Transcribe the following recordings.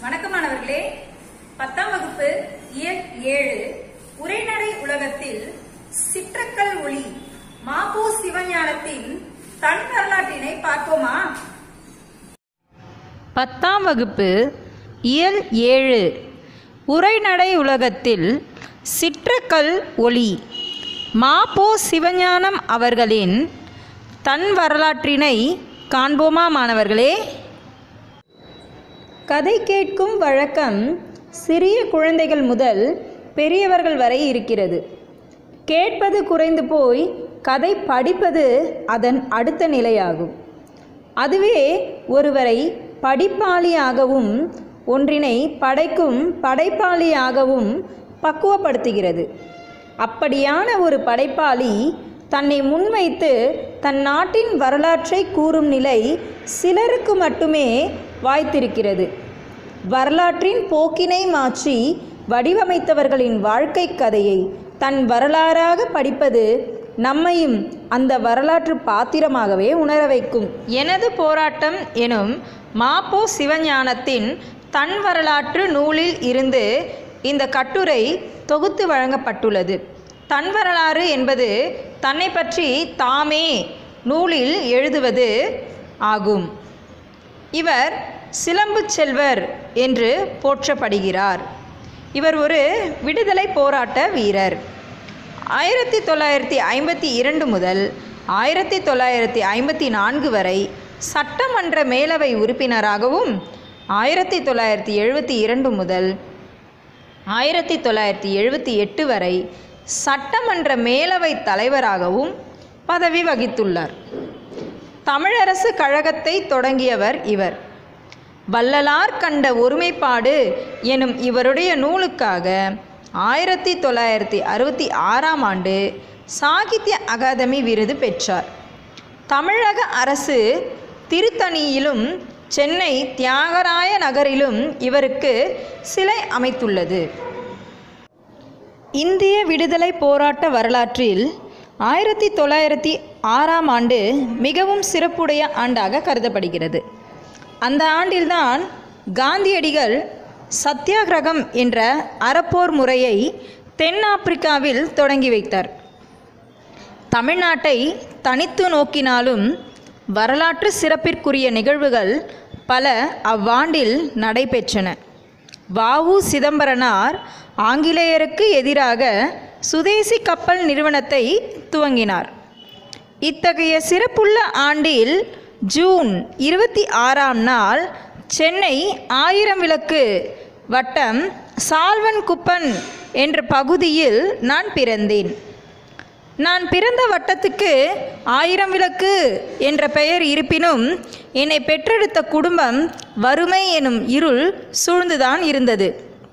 வணக்கம் மாணவர்களே பத்தாம் வகுப்பு இயல் ஏழு உரைநடை உலகத்தில் சிற்றக்கல் ஒளி மாபோ சிவஞானத்தின் தன் வரலாற்றினை பார்ப்போமா பத்தாம் வகுப்பு இயல் ஏழு உரைநடை உலகத்தில் சிற்றக்கல் ஒளி மாபோ சிவஞானம் அவர்களின் தன் வரலாற்றினை காண்போமா மாணவர்களே கதை கேட்கும் வழக்கம் சிறிய குழந்தைகள் முதல் பெரியவர்கள் வரை இருக்கிறது கேட்பது குறைந்து போய் கதை படிப்பது அதன் அடுத்த நிலையாகும் அதுவே ஒருவரை படிப்பாளியாகவும் ஒன்றினை படைக்கும் படைப்பாளியாகவும் பக்குவப்படுத்துகிறது அப்படியான ஒரு படைப்பாளி தன்னை முன்வைத்து தன் நாட்டின் வரலாற்றை கூறும் நிலை சிலருக்கு மட்டுமே வாய்த்திருக்கிறது வரலாற்றின் போக்கினை மாற்றி வடிவமைத்தவர்களின் வாழ்க்கை கதையை தன் வரலாறாக படிப்பது நம்மையும் அந்த வரலாற்று பாத்திரமாகவே உணர வைக்கும் எனது போராட்டம் எனும் மாப்போ சிவஞானத்தின் தன் வரலாற்று நூலில் இருந்து இந்த கட்டுரை தொகுத்து வழங்கப்பட்டுள்ளது தன் வரலாறு என்பது தன்னை பற்றி தாமே நூலில் எழுதுவது ஆகும் இவர் சிலம்பு செல்வர் என்று போற்றப்படுகிறார் இவர் ஒரு விடுதலை போராட்ட வீரர் ஆயிரத்தி தொள்ளாயிரத்தி ஐம்பத்தி இரண்டு முதல் ஆயிரத்தி தொள்ளாயிரத்தி ஐம்பத்தி நான்கு வரை சட்டமன்ற மேலவை உறுப்பினராகவும் ஆயிரத்தி தொள்ளாயிரத்தி எழுபத்தி இரண்டு முதல் ஆயிரத்தி தொள்ளாயிரத்தி எழுபத்தி எட்டு வரை சட்டமன்ற மேலவை தலைவராகவும் பதவி வகித்துள்ளார் தமிழரசு கழகத்தை தொடங்கியவர் இவர் வள்ளலார் கண்ட ஒருமைப்பாடு எனும் இவருடைய நூலுக்காக ஆயிரத்தி தொள்ளாயிரத்தி அறுபத்தி ஆறாம் ஆண்டு சாகித்ய அகாதமி விருது பெற்றார் தமிழக அரசு திருத்தணியிலும் சென்னை தியாகராய நகரிலும் இவருக்கு சிலை அமைத்துள்ளது இந்திய விடுதலை போராட்ட வரலாற்றில் ஆயிரத்தி தொள்ளாயிரத்தி ஆறாம் ஆண்டு மிகவும் சிறப்புடைய ஆண்டாக கருதப்படுகிறது அந்த ஆண்டில்தான் காந்தியடிகள் சத்தியாகிரகம் என்ற அறப்போர் முறையை தென்னாப்பிரிக்காவில் தொடங்கி வைத்தார் தமிழ்நாட்டை தனித்து நோக்கினாலும் வரலாற்று சிறப்பிற்குரிய நிகழ்வுகள் பல அவ்வாண்டில் நடைபெற்றன வாவு சிதம்பரனார் ஆங்கிலேயருக்கு எதிராக சுதேசி கப்பல் நிறுவனத்தை துவங்கினார் இத்தகைய சிறப்புள்ள ஆண்டில் ஜூன் இருபத்தி ஆறாம் நாள் சென்னை ஆயிரம் விளக்கு வட்டம் சால்வன் குப்பன் என்ற பகுதியில் நான் பிறந்தேன் நான் பிறந்த வட்டத்துக்கு ஆயிரம் விளக்கு என்ற பெயர் இருப்பினும் என்னை பெற்றெடுத்த குடும்பம் வறுமை எனும் இருள் சூழ்ந்துதான் இருந்தது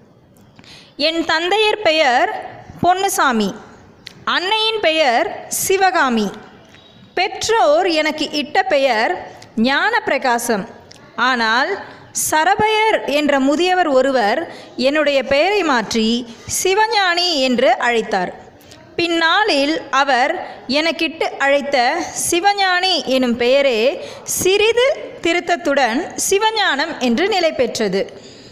என் தந்தையர் பெயர் பொன்னுசாமி அன்னையின் பெயர் சிவகாமி பெற்றோர் எனக்கு இட்ட பெயர் ஞான பிரகாசம் ஆனால் சரபயர் என்ற முதியவர் ஒருவர் என்னுடைய பெயரை மாற்றி சிவஞானி என்று அழைத்தார் பின்னாளில் அவர் எனக்கிட்டு அழைத்த சிவஞானி எனும் பெயரே சிறிது திருத்தத்துடன் சிவஞானம் என்று நிலை பெற்றது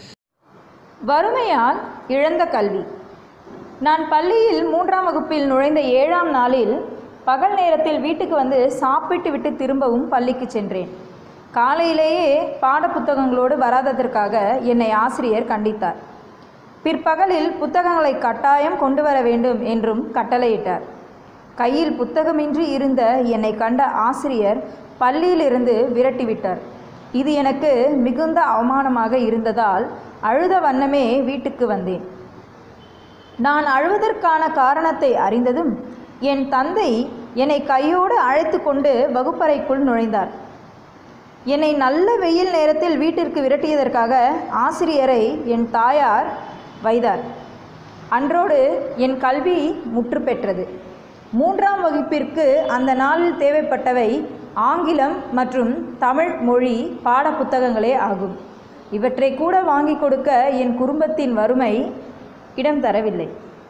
வறுமையால் இழந்த கல்வி நான் பள்ளியில் மூன்றாம் வகுப்பில் நுழைந்த ஏழாம் நாளில் பகல் நேரத்தில் வீட்டுக்கு வந்து சாப்பிட்டு விட்டு திரும்பவும் பள்ளிக்கு சென்றேன் காலையிலேயே பாடப்புத்தகங்களோடு வராததற்காக என்னை ஆசிரியர் கண்டித்தார் பிற்பகலில் புத்தகங்களை கட்டாயம் கொண்டு வர வேண்டும் என்றும் கட்டளையிட்டார் கையில் புத்தகமின்றி இருந்த என்னை கண்ட ஆசிரியர் பள்ளியிலிருந்து விரட்டிவிட்டார் இது எனக்கு மிகுந்த அவமானமாக இருந்ததால் அழுத வண்ணமே வீட்டுக்கு வந்தேன் நான் அழுவதற்கான காரணத்தை அறிந்ததும் என் தந்தை என்னை கையோடு அழைத்து கொண்டு வகுப்பறைக்குள் நுழைந்தார் என்னை நல்ல வெயில் நேரத்தில் வீட்டிற்கு விரட்டியதற்காக ஆசிரியரை என் தாயார் வைத்தார் அன்றோடு என் கல்வி முற்று பெற்றது மூன்றாம் வகுப்பிற்கு அந்த நாளில் தேவைப்பட்டவை ஆங்கிலம் மற்றும் தமிழ் மொழி பாடப்புத்தகங்களே ஆகும் இவற்றை கூட வாங்கி கொடுக்க என் குடும்பத்தின் வறுமை இடம் தரவில்லை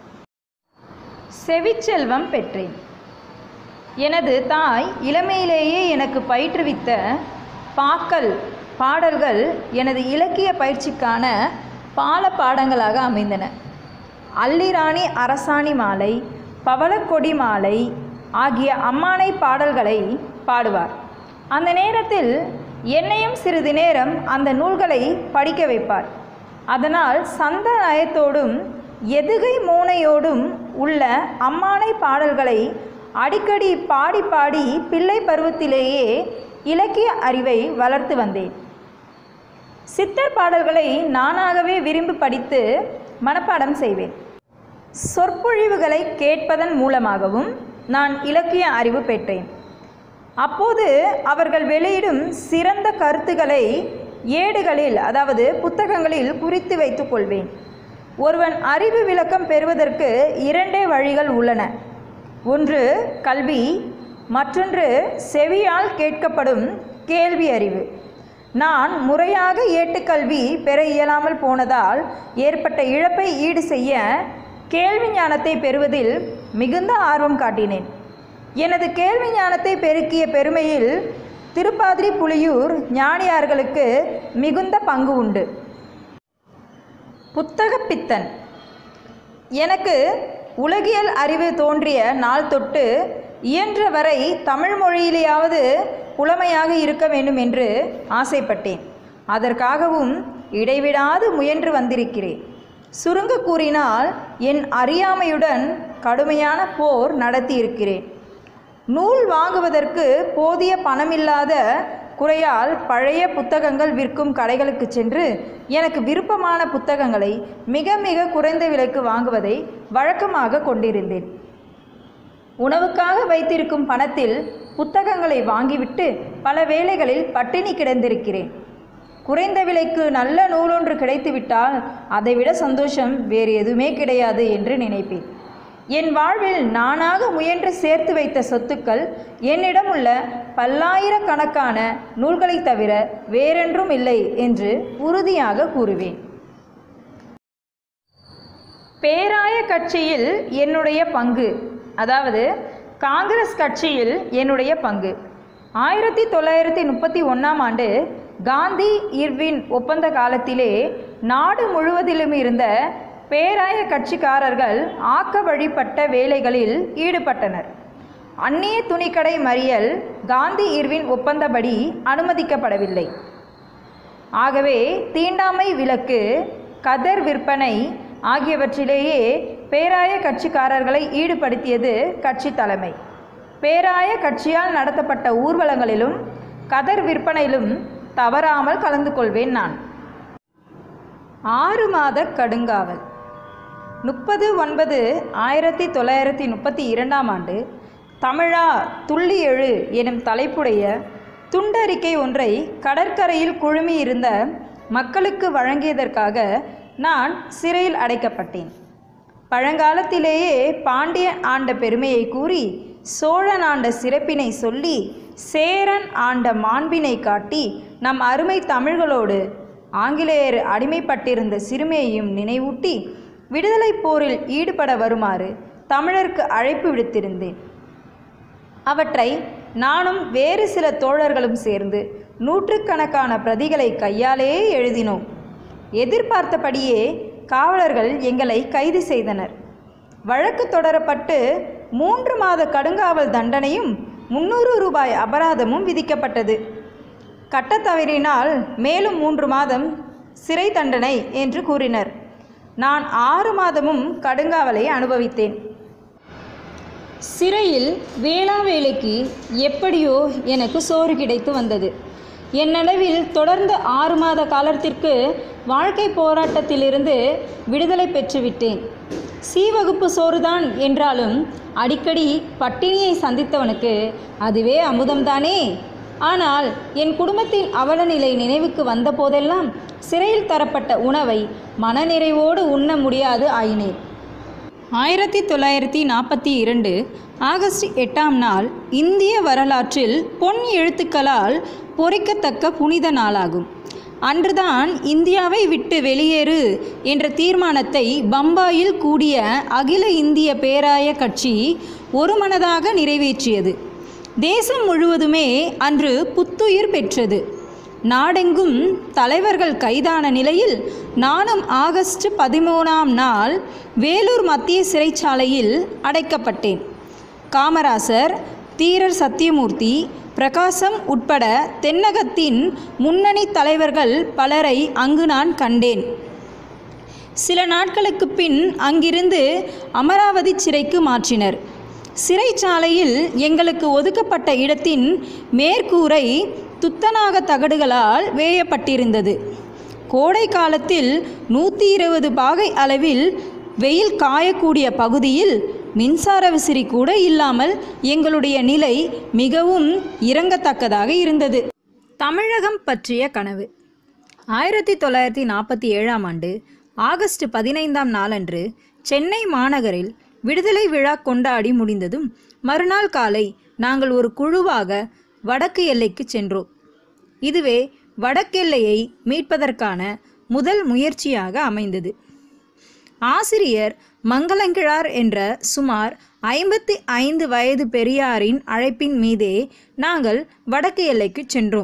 செவிச்செல்வம் பெற்றேன் எனது தாய் இளமையிலேயே எனக்கு பயிற்றுவித்த பாக்கல் பாடல்கள் எனது இலக்கிய பயிற்சிக்கான பால பாடங்களாக அமைந்தன அல்லிராணி அரசாணி மாலை பவளக்கொடி மாலை ஆகிய அம்மானை பாடல்களை பாடுவார் அந்த நேரத்தில் என்னையும் சிறிது நேரம் அந்த நூல்களை படிக்க வைப்பார் அதனால் சந்த நயத்தோடும் எதுகை மோனையோடும் உள்ள அம்மானை பாடல்களை அடிக்கடி பாடி பாடி பிள்ளை பருவத்திலேயே இலக்கிய அறிவை வளர்த்து வந்தேன் சித்தர் பாடல்களை நானாகவே விரும்பி படித்து மனப்பாடம் செய்வேன் சொற்பொழிவுகளை கேட்பதன் மூலமாகவும் நான் இலக்கிய அறிவு பெற்றேன் அப்போது அவர்கள் வெளியிடும் சிறந்த கருத்துக்களை ஏடுகளில் அதாவது புத்தகங்களில் குறித்து வைத்துக் கொள்வேன் ஒருவன் அறிவு விளக்கம் பெறுவதற்கு இரண்டே வழிகள் உள்ளன ஒன்று கல்வி மற்றொன்று செவியால் கேட்கப்படும் கேள்வி அறிவு நான் முறையாக ஏட்டுக்கல்வி பெற இயலாமல் போனதால் ஏற்பட்ட இழப்பை ஈடு செய்ய கேள்வி ஞானத்தை பெறுவதில் மிகுந்த ஆர்வம் காட்டினேன் எனது கேள்வி ஞானத்தை பெருக்கிய பெருமையில் திருப்பாதிரி புலியூர் ஞானியார்களுக்கு மிகுந்த பங்கு உண்டு புத்தகப் பித்தன் எனக்கு உலகியல் அறிவு தோன்றிய நாள் தொட்டு இயன்ற வரை தமிழ் மொழியிலேயாவது புலமையாக இருக்க வேண்டும் என்று ஆசைப்பட்டேன் அதற்காகவும் இடைவிடாது முயன்று வந்திருக்கிறேன் சுருங்க கூறினால் என் அறியாமையுடன் கடுமையான போர் நடத்தியிருக்கிறேன் நூல் வாங்குவதற்கு போதிய பணமில்லாத குறையால் பழைய புத்தகங்கள் விற்கும் கடைகளுக்கு சென்று எனக்கு விருப்பமான புத்தகங்களை மிக மிக குறைந்த விலைக்கு வாங்குவதை வழக்கமாக கொண்டிருந்தேன் உணவுக்காக வைத்திருக்கும் பணத்தில் புத்தகங்களை வாங்கிவிட்டு பல வேளைகளில் பட்டினி கிடந்திருக்கிறேன் குறைந்த விலைக்கு நல்ல நூலொன்று கிடைத்துவிட்டால் அதைவிட சந்தோஷம் வேறு எதுவுமே கிடையாது என்று நினைப்பேன் என் வாழ்வில் நானாக முயன்று சேர்த்து வைத்த சொத்துக்கள் என்னிடம் உள்ள பல்லாயிரக்கணக்கான நூல்களைத் தவிர வேறென்றும் இல்லை என்று உறுதியாக கூறுவேன் பேராய கட்சியில் என்னுடைய பங்கு அதாவது காங்கிரஸ் கட்சியில் என்னுடைய பங்கு ஆயிரத்தி தொள்ளாயிரத்தி முப்பத்தி ஒன்றாம் ஆண்டு காந்தி இர்வின் ஒப்பந்த காலத்திலே நாடு முழுவதிலும் இருந்த பேராய கட்சிக்காரர்கள் ஆக்க வழிபட்ட வேலைகளில் ஈடுபட்டனர் அந்நிய துணிக்கடை மறியல் காந்தி இர்வின் ஒப்பந்தப்படி அனுமதிக்கப்படவில்லை ஆகவே தீண்டாமை விலக்கு கதர் விற்பனை ஆகியவற்றிலேயே பேராய கட்சிக்காரர்களை ஈடுபடுத்தியது கட்சி தலைமை பேராய கட்சியால் நடத்தப்பட்ட ஊர்வலங்களிலும் கதர் விற்பனையிலும் தவறாமல் கலந்து கொள்வேன் நான் ஆறு மாத கடுங்காவல் முப்பது ஒன்பது ஆயிரத்தி தொள்ளாயிரத்தி முப்பத்தி இரண்டாம் ஆண்டு தமிழா துள்ளி எழு எனும் தலைப்புடைய துண்டறிக்கை ஒன்றை கடற்கரையில் குழுமியிருந்த மக்களுக்கு வழங்கியதற்காக நான் சிறையில் அடைக்கப்பட்டேன் பழங்காலத்திலேயே பாண்டியன் ஆண்ட பெருமையை கூறி சோழன் ஆண்ட சிறப்பினை சொல்லி சேரன் ஆண்ட மாண்பினை காட்டி நம் அருமை தமிழ்களோடு ஆங்கிலேயர் அடிமைப்பட்டிருந்த சிறுமியையும் நினைவூட்டி விடுதலைப் போரில் ஈடுபட வருமாறு தமிழருக்கு அழைப்பு விடுத்திருந்தேன் அவற்றை நானும் வேறு சில தோழர்களும் சேர்ந்து நூற்றுக்கணக்கான பிரதிகளை கையாலே எழுதினோம் எதிர்பார்த்தபடியே காவலர்கள் எங்களை கைது செய்தனர் வழக்கு தொடரப்பட்டு மூன்று மாத கடுங்காவல் தண்டனையும் முன்னூறு ரூபாய் அபராதமும் விதிக்கப்பட்டது கட்டத் தவறினால் மேலும் மூன்று மாதம் சிறை தண்டனை என்று கூறினர் நான் ஆறு மாதமும் கடுங்காவலை அனுபவித்தேன் சிறையில் வேளா வேலைக்கு எப்படியோ எனக்கு சோறு கிடைத்து வந்தது என்னளவில் தொடர்ந்து ஆறு மாத காலத்திற்கு வாழ்க்கை போராட்டத்திலிருந்து விடுதலை பெற்றுவிட்டேன் சி வகுப்பு சோறுதான் என்றாலும் அடிக்கடி பட்டினியை சந்தித்தவனுக்கு அதுவே அமுதம்தானே ஆனால் என் குடும்பத்தின் அவலநிலை நினைவுக்கு வந்த போதெல்லாம் சிறையில் தரப்பட்ட உணவை மனநிறைவோடு உண்ண முடியாது ஆயினேன் ஆயிரத்தி தொள்ளாயிரத்தி நாற்பத்தி இரண்டு ஆகஸ்ட் எட்டாம் நாள் இந்திய வரலாற்றில் பொன் எழுத்துக்களால் பொறிக்கத்தக்க புனித நாளாகும் அன்றுதான் இந்தியாவை விட்டு வெளியேறு என்ற தீர்மானத்தை பம்பாயில் கூடிய அகில இந்திய பேராய கட்சி ஒருமனதாக நிறைவேற்றியது தேசம் முழுவதுமே அன்று புத்துயிர் பெற்றது நாடெங்கும் தலைவர்கள் கைதான நிலையில் நானும் ஆகஸ்ட் பதிமூணாம் நாள் வேலூர் மத்திய சிறைச்சாலையில் அடைக்கப்பட்டேன் காமராசர் தீரர் சத்தியமூர்த்தி பிரகாசம் உட்பட தென்னகத்தின் முன்னணி தலைவர்கள் பலரை அங்கு நான் கண்டேன் சில நாட்களுக்கு பின் அங்கிருந்து அமராவதி சிறைக்கு மாற்றினர் சிறைச்சாலையில் எங்களுக்கு ஒதுக்கப்பட்ட இடத்தின் மேற்கூரை துத்தநாக தகடுகளால் வேயப்பட்டிருந்தது கோடை காலத்தில் நூற்றி இருபது பாகை அளவில் வெயில் காயக்கூடிய பகுதியில் மின்சார விசிறி கூட இல்லாமல் எங்களுடைய நிலை மிகவும் இறங்கத்தக்கதாக இருந்தது தமிழகம் பற்றிய கனவு ஆயிரத்தி தொள்ளாயிரத்தி நாற்பத்தி ஏழாம் ஆண்டு ஆகஸ்ட் பதினைந்தாம் நாளன்று சென்னை மாநகரில் விடுதலை விழா கொண்டாடி முடிந்ததும் மறுநாள் காலை நாங்கள் ஒரு குழுவாக வடக்கு எல்லைக்கு சென்றோம் இதுவே வடக்கெல்லையை மீட்பதற்கான முதல் முயற்சியாக அமைந்தது ஆசிரியர் மங்களங்கிழார் என்ற சுமார் ஐம்பத்தி ஐந்து வயது பெரியாரின் அழைப்பின் மீதே நாங்கள் வடக்கு எல்லைக்கு சென்றோம்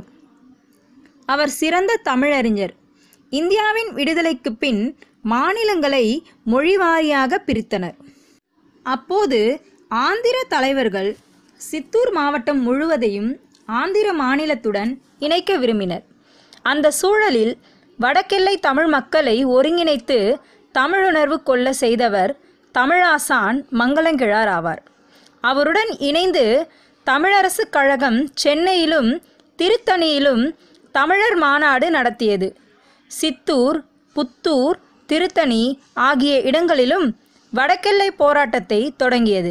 அவர் சிறந்த தமிழறிஞர் இந்தியாவின் விடுதலைக்கு பின் மாநிலங்களை மொழிவாரியாக பிரித்தனர் அப்போது ஆந்திர தலைவர்கள் சித்தூர் மாவட்டம் முழுவதையும் ஆந்திர மாநிலத்துடன் இணைக்க விரும்பினர் அந்த சூழலில் வடக்கெல்லை தமிழ் மக்களை ஒருங்கிணைத்து தமிழுணர்வு கொள்ள செய்தவர் தமிழாசான் மங்களங்கிழார் ஆவார் அவருடன் இணைந்து தமிழரசு கழகம் சென்னையிலும் திருத்தணியிலும் தமிழர் மாநாடு நடத்தியது சித்தூர் புத்தூர் திருத்தணி ஆகிய இடங்களிலும் வடக்கெல்லை போராட்டத்தை தொடங்கியது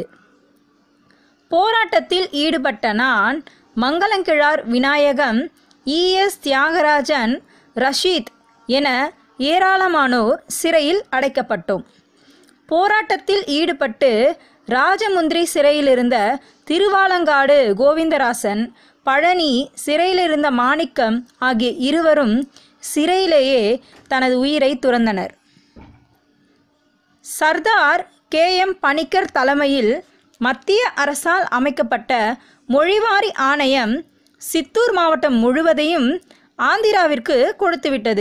போராட்டத்தில் ஈடுபட்ட நான் மங்களங்கிழார் விநாயகம் இஎஸ் தியாகராஜன் ரஷீத் என ஏராளமானோர் சிறையில் அடைக்கப்பட்டோம் போராட்டத்தில் ஈடுபட்டு ராஜமுந்திரி சிறையில் இருந்த திருவாலங்காடு கோவிந்தராசன் பழனி சிறையில் இருந்த மாணிக்கம் ஆகிய இருவரும் சிறையிலேயே தனது உயிரை துறந்தனர் சர்தார் கே எம் பணிக்கர் தலைமையில் மத்திய அரசால் அமைக்கப்பட்ட மொழிவாரி ஆணையம் சித்தூர் மாவட்டம் முழுவதையும் ஆந்திராவிற்கு கொடுத்துவிட்டது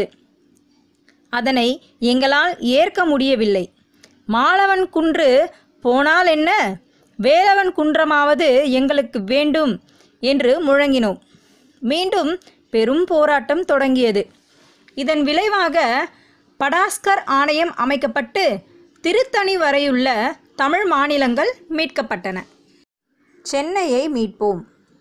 அதனை எங்களால் ஏற்க முடியவில்லை மாலவன் குன்று போனால் என்ன வேலவன் குன்றமாவது எங்களுக்கு வேண்டும் என்று முழங்கினோம் மீண்டும் பெரும் போராட்டம் தொடங்கியது இதன் விளைவாக படாஸ்கர் ஆணையம் அமைக்கப்பட்டு திருத்தணி வரையுள்ள தமிழ் மாநிலங்கள் மீட்கப்பட்டன சென்னையை மீட்போம்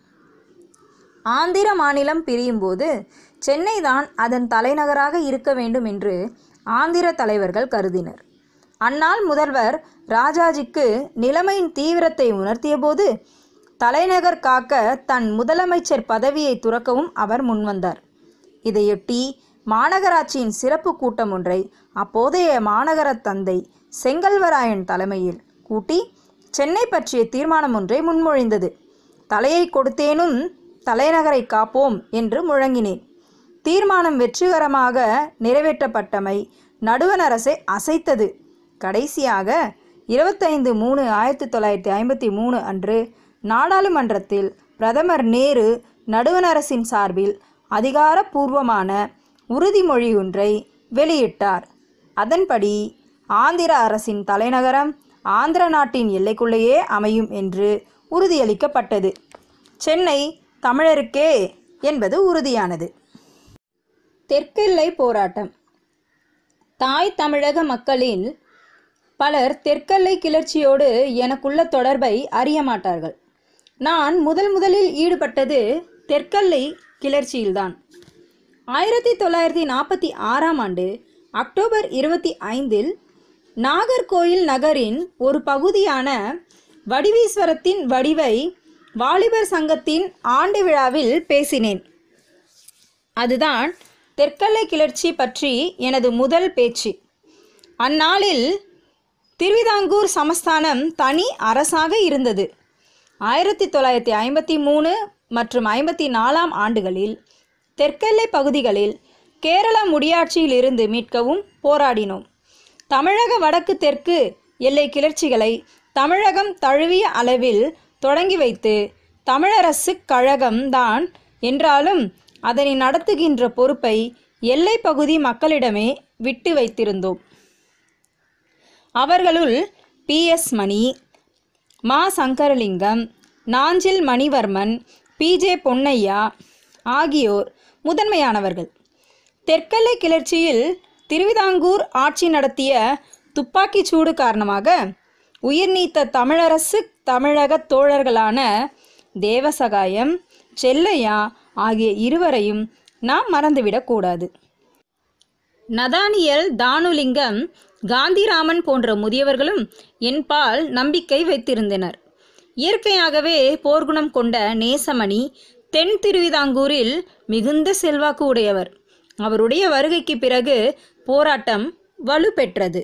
ஆந்திர மாநிலம் பிரியும்போது சென்னை தான் அதன் தலைநகராக இருக்க வேண்டும் என்று ஆந்திர தலைவர்கள் கருதினர் அந்நாள் முதல்வர் ராஜாஜிக்கு நிலைமையின் தீவிரத்தை உணர்த்தியபோது தலைநகர் காக்க தன் முதலமைச்சர் பதவியை துறக்கவும் அவர் முன்வந்தார் இதையொட்டி மாநகராட்சியின் சிறப்பு கூட்டம் ஒன்றை அப்போதைய மாநகர தந்தை செங்கல்வராயன் தலைமையில் கூட்டி சென்னை பற்றிய தீர்மானம் ஒன்றை முன்மொழிந்தது தலையை கொடுத்தேனும் தலைநகரை காப்போம் என்று முழங்கினேன் தீர்மானம் வெற்றிகரமாக நிறைவேற்றப்பட்டமை நடுவண் அரசை அசைத்தது கடைசியாக இருபத்தைந்து மூணு ஆயிரத்தி தொள்ளாயிரத்தி ஐம்பத்தி மூணு அன்று நாடாளுமன்றத்தில் பிரதமர் நேரு நடுவண் அரசின் சார்பில் அதிகாரப்பூர்வமான உறுதிமொழி ஒன்றை வெளியிட்டார் அதன்படி ஆந்திர அரசின் தலைநகரம் ஆந்திர நாட்டின் எல்லைக்குள்ளேயே அமையும் என்று உறுதியளிக்கப்பட்டது சென்னை தமிழருக்கே என்பது உறுதியானது தெற்கெல்லை போராட்டம் தாய் தமிழக மக்களில் பலர் தெற்கெல்லை கிளர்ச்சியோடு எனக்குள்ள தொடர்பை அறிய மாட்டார்கள் நான் முதல் முதலில் ஈடுபட்டது தெற்கெல்லை கிளர்ச்சியில்தான் ஆயிரத்தி தொள்ளாயிரத்தி நாற்பத்தி ஆறாம் ஆண்டு அக்டோபர் இருபத்தி ஐந்தில் நாகர்கோயில் நகரின் ஒரு பகுதியான வடிவீஸ்வரத்தின் வடிவை வாலிபர் சங்கத்தின் ஆண்டு விழாவில் பேசினேன் அதுதான் தெற்கல்லை கிளர்ச்சி பற்றி எனது முதல் பேச்சு அந்நாளில் திருவிதாங்கூர் சமஸ்தானம் தனி அரசாக இருந்தது ஆயிரத்தி தொள்ளாயிரத்தி ஐம்பத்தி மூணு மற்றும் ஐம்பத்தி நாலாம் ஆண்டுகளில் தெற்கெல்லை பகுதிகளில் கேரள முடியாட்சியில் இருந்து மீட்கவும் போராடினோம் தமிழக வடக்கு தெற்கு எல்லை கிளர்ச்சிகளை தமிழகம் தழுவிய அளவில் தொடங்கி வைத்து தமிழரசு கழகம்தான் என்றாலும் அதனை நடத்துகின்ற பொறுப்பை எல்லைப் பகுதி மக்களிடமே விட்டு வைத்திருந்தோம் அவர்களுள் B S Mani Ma Sankaralingam Nanjil Manivarman P J Ponnaiya ஆகியோர் முதன்மையானவர்கள் தெற்கெல்லை கிளர்ச்சியில் திருவிதாங்கூர் ஆட்சி நடத்திய துப்பாக்கிச் சூடு காரணமாக உயிர் நீத்த தமிழரசு தமிழக தோழர்களான தேவசகாயம் செல்லையா ஆகிய இருவரையும் நாம் மறந்துவிடக்கூடாது நதானியல் தானுலிங்கம் காந்திராமன் போன்ற முதியவர்களும் என்பால் நம்பிக்கை வைத்திருந்தனர் இயற்கையாகவே போர்க்குணம் கொண்ட நேசமணி தென் திருவிதாங்கூரில் மிகுந்த செல்வாக்கு உடையவர் அவருடைய வருகைக்கு பிறகு போராட்டம் வலுப்பெற்றது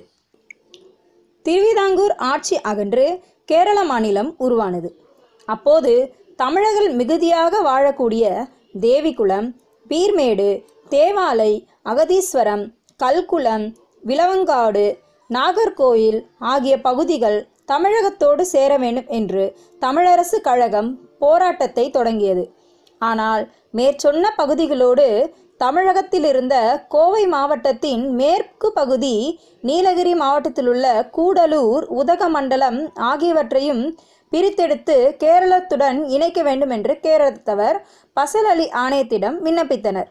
திருவிதாங்கூர் ஆட்சி அகன்று கேரள மாநிலம் உருவானது அப்போது தமிழர்கள் மிகுதியாக வாழக்கூடிய தேவிகுளம் பீர்மேடு தேவாலை அகதீஸ்வரம் கல்குளம் விலவங்காடு நாகர்கோயில் ஆகிய பகுதிகள் தமிழகத்தோடு சேர வேண்டும் என்று தமிழரசு கழகம் போராட்டத்தை தொடங்கியது ஆனால் மேற்சொன்ன பகுதிகளோடு தமிழகத்தில் இருந்த கோவை மாவட்டத்தின் மேற்கு பகுதி நீலகிரி மாவட்டத்திலுள்ள கூடலூர் உதகமண்டலம் ஆகியவற்றையும் பிரித்தெடுத்து கேரளத்துடன் இணைக்க வேண்டும் என்று கேரளத்தவர் பசல் அலி ஆணையத்திடம் விண்ணப்பித்தனர்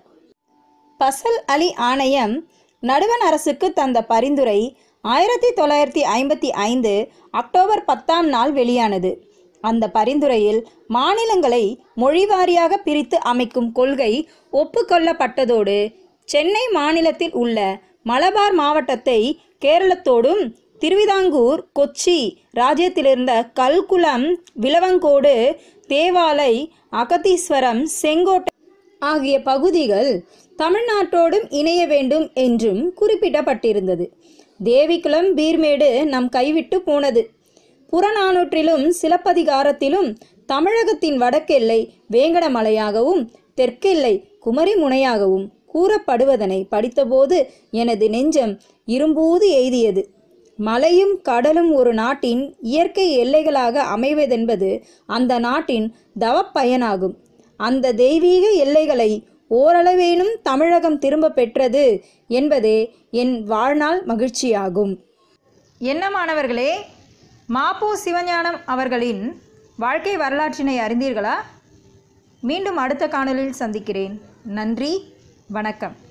பசல் அலி ஆணையம் நடுவண் அரசுக்கு தந்த பரிந்துரை ஆயிரத்தி தொள்ளாயிரத்தி ஐம்பத்தி ஐந்து அக்டோபர் பத்தாம் நாள் வெளியானது அந்த பரிந்துரையில் மாநிலங்களை மொழிவாரியாக பிரித்து அமைக்கும் கொள்கை ஒப்புக்கொள்ளப்பட்டதோடு சென்னை மாநிலத்தில் உள்ள மலபார் மாவட்டத்தை கேரளத்தோடும் திருவிதாங்கூர் கொச்சி ராஜ்யத்திலிருந்த கல்குளம் விலவங்கோடு தேவாலை அகதீஸ்வரம் செங்கோட்டை ஆகிய பகுதிகள் தமிழ்நாட்டோடும் இணைய வேண்டும் என்றும் குறிப்பிடப்பட்டிருந்தது தேவிக்குளம் பீர்மேடு நம் கைவிட்டு போனது புறநானூற்றிலும் சிலப்பதிகாரத்திலும் தமிழகத்தின் வடக்கெல்லை வேங்கடமலையாகவும் தெற்கெல்லை குமரிமுனையாகவும் கூறப்படுவதனை படித்தபோது எனது நெஞ்சம் இரும்பூது எய்தியது மலையும் கடலும் ஒரு நாட்டின் இயற்கை எல்லைகளாக அமைவதென்பது அந்த நாட்டின் தவப்பயனாகும் அந்த தெய்வீக எல்லைகளை ஓரளவேனும் தமிழகம் திரும்ப பெற்றது என்பதே என் வாழ்நாள் மகிழ்ச்சியாகும் என்ன மாணவர்களே மாப்போ சிவஞானம் அவர்களின் வாழ்க்கை வரலாற்றினை அறிந்தீர்களா மீண்டும் அடுத்த காணொளியில் சந்திக்கிறேன் நன்றி வணக்கம்